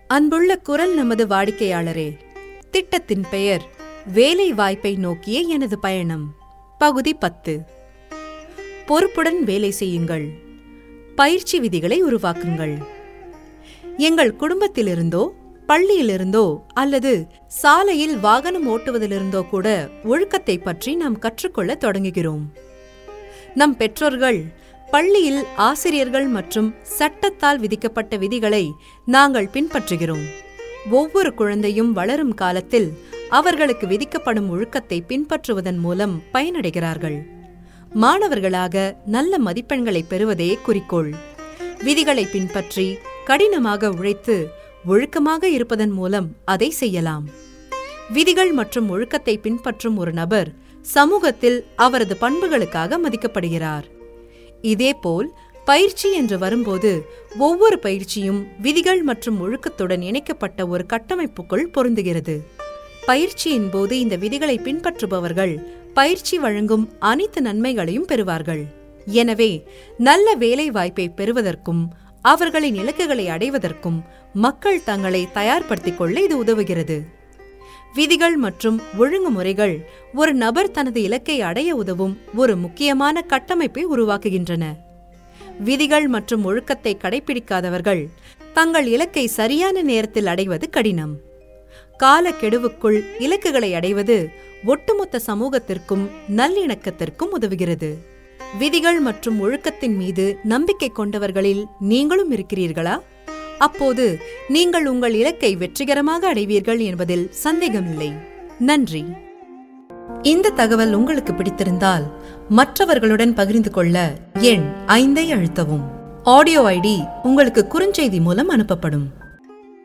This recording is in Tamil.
அன்புள்ள குரல் நமது வாடிக்கையாளரே திட்டத்தின் பெயர் வேலை வாய்ப்பை நோக்கிய எனது பயணம் பகுதி பத்து பொறுப்புடன் வேலை செய்யுங்கள் பயிற்சி விதிகளை உருவாக்குங்கள் எங்கள் குடும்பத்திலிருந்தோ பள்ளியிலிருந்தோ அல்லது சாலையில் வாகனம் ஓட்டுவதிலிருந்தோ கூட ஒழுக்கத்தை பற்றி நாம் கற்றுக்கொள்ள தொடங்குகிறோம் நம் பெற்றோர்கள் பள்ளியில் ஆசிரியர்கள் மற்றும் சட்டத்தால் விதிக்கப்பட்ட விதிகளை நாங்கள் பின்பற்றுகிறோம் ஒவ்வொரு குழந்தையும் வளரும் காலத்தில் அவர்களுக்கு விதிக்கப்படும் ஒழுக்கத்தை பின்பற்றுவதன் மூலம் பயனடைகிறார்கள் மாணவர்களாக நல்ல மதிப்பெண்களை பெறுவதே குறிக்கோள் விதிகளை பின்பற்றி கடினமாக உழைத்து ஒழுக்கமாக இருப்பதன் மூலம் அதை செய்யலாம் விதிகள் மற்றும் ஒழுக்கத்தை பின்பற்றும் ஒரு நபர் சமூகத்தில் அவரது பண்புகளுக்காக மதிக்கப்படுகிறார் இதேபோல் பயிற்சி என்று வரும்போது ஒவ்வொரு பயிற்சியும் விதிகள் மற்றும் ஒழுக்கத்துடன் இணைக்கப்பட்ட ஒரு கட்டமைப்புக்குள் பொருந்துகிறது பயிற்சியின் போது இந்த விதிகளை பின்பற்றுபவர்கள் பயிற்சி வழங்கும் அனைத்து நன்மைகளையும் பெறுவார்கள் எனவே நல்ல வேலை வாய்ப்பை பெறுவதற்கும் அவர்களின் இலக்குகளை அடைவதற்கும் மக்கள் தங்களை தயார்படுத்திக் கொள்ள இது உதவுகிறது விதிகள் மற்றும் ஒழுங்குமுறைகள் ஒரு நபர் தனது இலக்கை அடைய உதவும் ஒரு முக்கியமான கட்டமைப்பை உருவாக்குகின்றன விதிகள் மற்றும் ஒழுக்கத்தை கடைபிடிக்காதவர்கள் தங்கள் இலக்கை சரியான நேரத்தில் அடைவது கடினம் காலக்கெடுவுக்குள் இலக்குகளை அடைவது ஒட்டுமொத்த சமூகத்திற்கும் நல்லிணக்கத்திற்கும் உதவுகிறது விதிகள் மற்றும் ஒழுக்கத்தின் மீது நம்பிக்கை கொண்டவர்களில் நீங்களும் இருக்கிறீர்களா அப்போது நீங்கள் உங்கள் இலக்கை வெற்றிகரமாக அடைவீர்கள் என்பதில் சந்தேகமில்லை நன்றி இந்த தகவல் உங்களுக்கு பிடித்திருந்தால் மற்றவர்களுடன் பகிர்ந்து கொள்ள எண் ஐந்தை அழுத்தவும் ஆடியோ ஐடி உங்களுக்கு குறுஞ்செய்தி மூலம் அனுப்பப்படும்